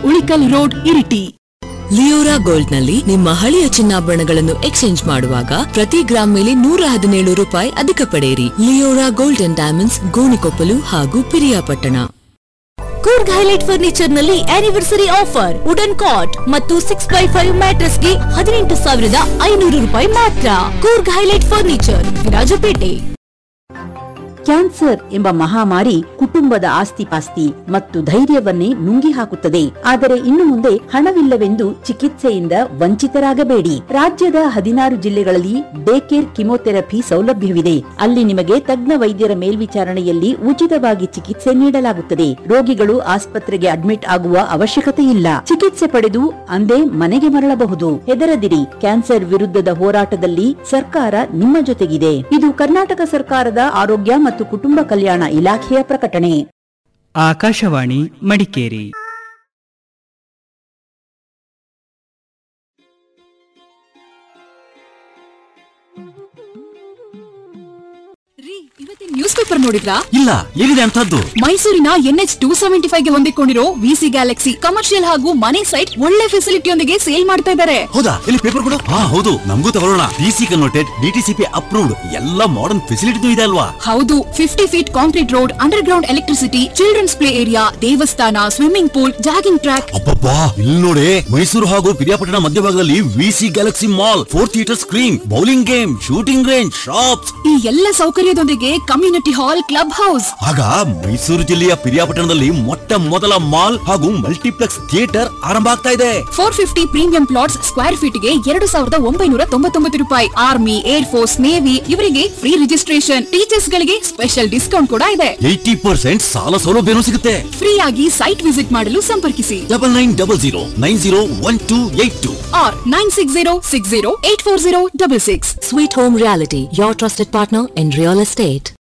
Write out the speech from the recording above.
Ulikkal road Iritty Leora gold ನಲ್ಲಿ ನಿಮ್ಮ ಹಳೆಯ ಚಿನ್ನಾಭರಣಗಳನ್ನು ಎಕ್ಸ್ಚೇಂಜ್ ಮಾಡುವಾಗ ಪ್ರತಿ ಗ್ರಾಂ ಮೇಲೆ ನೂರ ಹದಿನೇಳು ರೂಪಾಯಿ ಅಧಿಕ ಪಡೆಯಿರಿ Leora gold and diamonds Gonikoppal ಹಾಗೂ ಪಿರಿಯಾಪಟ್ಟಣ ಕೂರ್ಗ್ ಹೈಲೈಟ್ ಫರ್ನಿಚರ್ ನಲ್ಲಿ ಆನಿವರ್ಸರಿ ಆಫರ್ ವುಡನ್ ಕಾಟ್ ಮತ್ತು ಸಿಕ್ಸ್ ಬೈ ಫೈವ್ ಮ್ಯಾಟ್ರಸ್ ಗೆ ಹದಿನೆಂಟು ಸಾವಿರದ ಐನೂರು ರೂಪಾಯಿ ಮಾತ್ರ Coorg highlight furniture Virajpet cancer ಎಂಬ ಮಹಾಮಾರಿ ಕುಟುಂಬದ ಆಸ್ತಿಪಾಸ್ತಿ ಮತ್ತು ಧೈರ್ಯವನ್ನೇ ನುಂಗಿ ಹಾಕುತ್ತದೆ ಆದರೆ ಇನ್ನು ಮುಂದೆ ಹಣವಿಲ್ಲವೆಂದು ಚಿಕಿತ್ಸೆಯಿಂದ ವಂಚಿತರಾಗಬೇಡಿ ರಾಜ್ಯದ ಹದಿನಾರು ಜಿಲ್ಲೆಗಳಲ್ಲಿ ಡೇ ಕೇರ್ ಕಿಮೋಥೆರಪಿ ಸೌಲಭ್ಯವಿದೆ ಅಲ್ಲಿ ನಿಮಗೆ ತಜ್ಞ ವೈದ್ಯರ ಮೇಲ್ವಿಚಾರಣೆಯಲ್ಲಿ ಉಚಿತವಾಗಿ ಚಿಕಿತ್ಸೆ ನೀಡಲಾಗುತ್ತದೆ ರೋಗಿಗಳು ಆಸ್ಪತ್ರೆಗೆ ಅಡ್ಮಿಟ್ ಆಗುವ ಅವಶ್ಯಕತೆ ಇಲ್ಲ ಚಿಕಿತ್ಸೆ ಪಡೆದು ಅಂದೇ ಮನೆಗೆ ಮರಳಬಹುದು ಹೆದರದಿರಿ ಕ್ಯಾನ್ಸರ್ ವಿರುದ್ಧದ ಹೋರಾಟದಲ್ಲಿ ಸರ್ಕಾರ ನಿಮ್ಮ ಜೊತೆಗಿದೆ ಇದು ಕರ್ನಾಟಕ ಸರ್ಕಾರದ ಆರೋಗ್ಯ ಮತ್ತು ಕುಟುಂಬ ಕಲ್ಯಾಣ ಇಲಾಖೆಯ ಪ್ರಕಟಣೆ ಆಕಾಶವಾಣಿ ಮಡಿಕೇರಿ ರೀ ಇವತ್ತಿನ ನ್ಯೂಸ್ ಪೇಪರ್ ನೋಡಿದ್ರಾ ಇಲ್ಲ ಏನಿದೆ ಅಂತದ್ದು ಮೈಸೂರಿನ ಎನ್ಎಚ್ ಟೂ ಸೆವೆಂಟಿ ಫೈವ್ ಗೆ ಹೊಂದಿಕೊಂಡಿರೋ ವಿಸಿ ಗ್ಯಾಲಕ್ಸಿ ಕಮರ್ಷಿಯಲ್ ಹಾಗೂ ಮನೆ ಸೈಟ್ ಒಳ್ಳೆ ಫೆಸಿಲಿಟಿಯೊಂದಿಗೆ ಸೇಲ್ ಮಾಡ್ತಾ ಇದ್ದಾರೆ ಹೌದಾ ಇಲ್ಲಿ ಪೇಪರ್ ಕೊಡು ಹಾ ಹೌದು ನಮಗೂ ತಗೊಳ್ಳೋಣ ಡಿಸಿ ಕನ್ವರ್ಟೆಡ್ ಡಿಟಿಸಿಪಿ ಅಪ್ರೂವ್ಡ್ ಎಲ್ಲ ಮಾಡರ್ನ್ ಫೆಸಿಲಿಟಿ ಇದೆ ಅಲ್ವಾ ಹೌದು fifty feet concrete road underground electricity children's play area ದೇವಸ್ಥಾನ ಸ್ವಿಮ್ಮಿಂಗ್ ಪೂಲ್ ಜಾಗಿಂಗ್ ಟ್ರ್ಯಾಕ್ ಅಬ್ಬಬ್ಬಾ ಇಲ್ಲಿ ನೋಡಿ ಮೈಸೂರು ಹಾಗೂ ಪಿರಿಯಾಪಟ್ಟಣ ಮಧ್ಯಭಾಗದಲ್ಲಿ VC galaxy mall four theatre screen bowling game shooting range shops ಈ ಎಲ್ಲ ಸೌಕರ್ಯದೊಂದಿಗೆ ಕಮ್ಯುನಿಟಿ ಹಾಲ್ ಕ್ಲಬ್ ಹೌಸ್ ಆಗ ಮೈಸೂರು ಜಿಲ್ಲೆಯ ಪಿರಿಯಾಪಟ್ಟಣದಲ್ಲಿ ಮೊಟ್ಟ ಮೊದಲ ಮಾಲ್ ಹಾಗೂ ಮಲ್ಟಿಪ್ಲೆಕ್ಸ್ ಥಿಯೇಟರ್ ಆರಂಭ ಆಗ್ತಾ ಇದೆ four fifty premium plots square feet ಗೆ ಎರಡು ಸಾವಿರದ ಒಂಬೈನೂರ ತೊಂಬತ್ತೊಂಬತ್ತು ರೂಪಾಯಿ ಆರ್ಮಿ ಏರ್ ಫೋರ್ಸ್ ನೇವಿ ಇವರಿಗೆ ಫ್ರೀ ರಿಜಿಸ್ಟ್ರೇಷನ್ ಟೀಚರ್ಸ್ ಗಳಿಗೆ ಸ್ಪೆಷಲ್ ಡಿಸ್ಕೌಂಟ್ ಕೂಡ ಇದೆ ಏಯ್ಟಿ ಪರ್ಸೆಂಟ್ ಸಾಲ ಸೌಲಭ್ಯನೂ ಸಿಗುತ್ತೆ ಫ್ರೀ ಆಗಿ ಸೈಟ್ ವಿಸಿಟ್ ಮಾಡಲು ಸಂಪರ್ಕಿಸಿ double nine double zero nine zero one two eight two ಆರ್ nine six zero six zero eight four zero double six Sweet Home Reality, your trusted partner in real estate.